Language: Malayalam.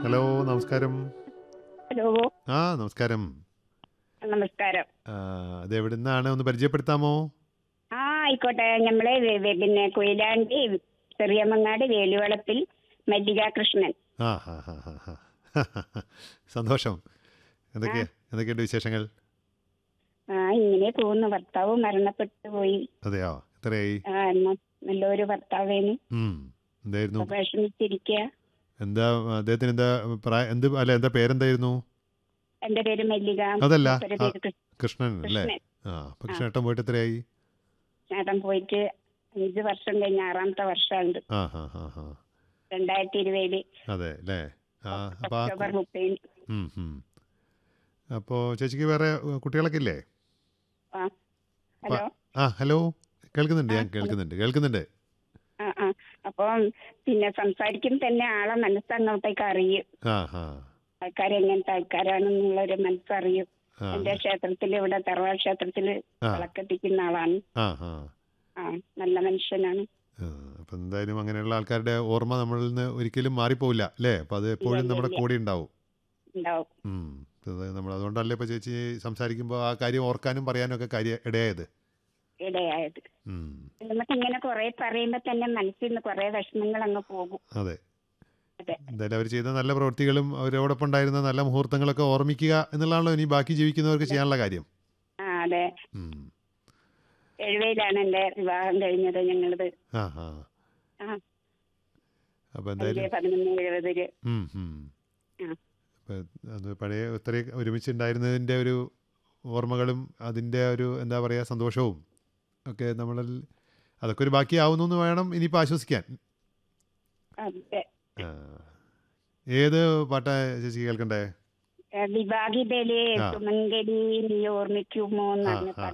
ഹലോ നമസ്കാരം ഹലോ ആ നമസ്കാരം നമസ്കാരം ആ, അത് എവിടെ നിന്നാണ് ഒന്ന് പരിചയപ്പെടുത്താമോ ആ ആയിക്കോട്ടെ നമ്മളെ വെ- വെ- പിന്നെ കൊയിലാണ്ടി ചെറിയമ്മങ്ങാട് വേലുവളപ്പിൽ മല്ലിക കൃഷ്ണൻ ആ ഹാ ഹാ ഹാ ഹാ സന്തോഷം എന്തൊക്കെ എന്തൊക്കെയുണ്ട് വിശേഷങ്ങൾ ആ ഇങ്ങനെ പോകുന്നു ഭർത്താവ് മരണപ്പെട്ടു പോയി അതെയോ എത്രയായി ആ എന്നാ നല്ലൊരു ഭർത്താവേന് ഉം. എന്തായിരുന്നു അപ്പൊ വിഷമിച്ചിരിക്കുക എന്താ അദ്ദേഹത്തിന് എന്താ പ്രായ എന്ത് അല്ല എന്താ പേരെന്തായിരുന്നു എന്റെ പേര് മല്ലിക അതല്ല, മൂപ്പരുടെ പേര് കൃ- കൃഷ്ണൻ അല്ലേ കൃഷ്ണൻ ആ അപ്പൊ കൃഷ്ണേട്ടൻ പോയിട്ട് എത്രയായി ചേട്ടൻ പോയിട്ട് അഞ്ച് വർഷം കഴിഞ്ഞ ആറാമത്തെ വർഷമുണ്ട് ആ ഹാ ഹാ ഹാ രണ്ടായിരത്തി ഇരുപതില് അതെ അല്ലേ ആ അപ്പൊ ആ ഒക്ടോബർ മുപ്പതിന് ഉം, ഉം. അപ്പോ ചേച്ചിക്ക് വേറെ ഉം, കുട്ടികളൊക്കെ ഇല്ലേ ആ ഹലോ ആ ഹലോ കേൾക്കുന്നുണ്ട് ഞാൻ ആ, കേൾക്കുന്നുണ്ട് കേൾക്കുന്നുണ്ട് ആ ആ അപ്പം പിന്നെ സംസാരിക്കും തന്നെ ആളെ മനസ്സങ്ങോട്ടേക്ക് അറിയും ആ ഹാ ആൾക്കാർ എങ്ങനത്തെ ആൾക്കാരാണെന്നുള്ള ഒരു മനസ്സറിയും ആ എന്റെ ക്ഷേത്രത്തിൽ ഇവിടെ തറവാട് ക്ഷേത്രത്തിൽ ആ. വിളക്കെത്തിക്കുന്ന ആളാണ് ആ ഹാ ആ നല്ല മനുഷ്യനാണ് ആ, അപ്പൊ എന്തായാലും അങ്ങനെയുള്ള ആൾക്കാരുടെ ഓർമ്മ നമ്മളിൽ നിന്ന് ഒരിക്കലും മാറിപ്പോവില്ല അല്ലേ അപ്പൊ അത് എപ്പോഴും ഇല്ല, നമ്മുടെ ഇല്ല. കൂടെ ഉണ്ടാവും ഉണ്ടാവും ഉം. ഇത് നമ്മൾ അതുകൊണ്ടല്ലേ ഇപ്പൊ ചേച്ചി സംസാരിക്കുമ്പോൾ ആ കാര്യം ഓർക്കാനും പറയാനും ഒക്കെ കാര്യം ഇടയായത് ഇടയായത് ഉം. നമുക്ക് ഇങ്ങനെ കുറെ പറയുമ്പോ തന്നെ മനസ്സിൽ നിന്ന് കുറെ വിഷമങ്ങൾ അങ്ങ് പോകും അതെ അതെ എന്തായാലും അവർ ചെയ്ത നല്ല പ്രവൃത്തികളും അവരോടൊപ്പം ഉണ്ടായിരുന്ന നല്ല മുഹൂർത്തങ്ങളൊക്കെ ഓർമ്മിക്കുക എന്നുള്ളതാണല്ലോ ഇനി ബാക്കി ജീവിക്കുന്നവർക്ക് ചെയ്യാനുള്ള കാര്യം ആ അതെ ഉം. എഴുപതിലാണ് എന്റെ വിവാഹം കഴിഞ്ഞത് ഞങ്ങളത് ആ ആ ആ അപ്പൊ അഞ്ച് എന്തായാലും പതിനൊന്ന് എഴുപതില് ഉം, ഉം. ആ. അപ്പൊ അത് പഴയ ഒത്തിരി ഒരുമിച്ചുണ്ടായിരുന്നതിൻ്റെ ഒരു ഓർമ്മകളും അതിൻ്റെ ഒരു എന്താ പറയുക സന്തോഷവും ഒക്കെ നമ്മളിൽ അതൊക്കെ ഒരു ബാക്കിയാവുന്നു എന്ന് വേണം ഇനിയിപ്പോൾ ആശ്വസിക്കാൻ അതെ ആ. ഏത് പാട്ടാ ചേച്ചി കേൾക്കണ്ടേ വിഭാഗിതയിലെ ആ. സുമംഗലി നീ ഓർമ്മിക്കുമോ എന്ന് ആ, പറഞ്ഞ ആ.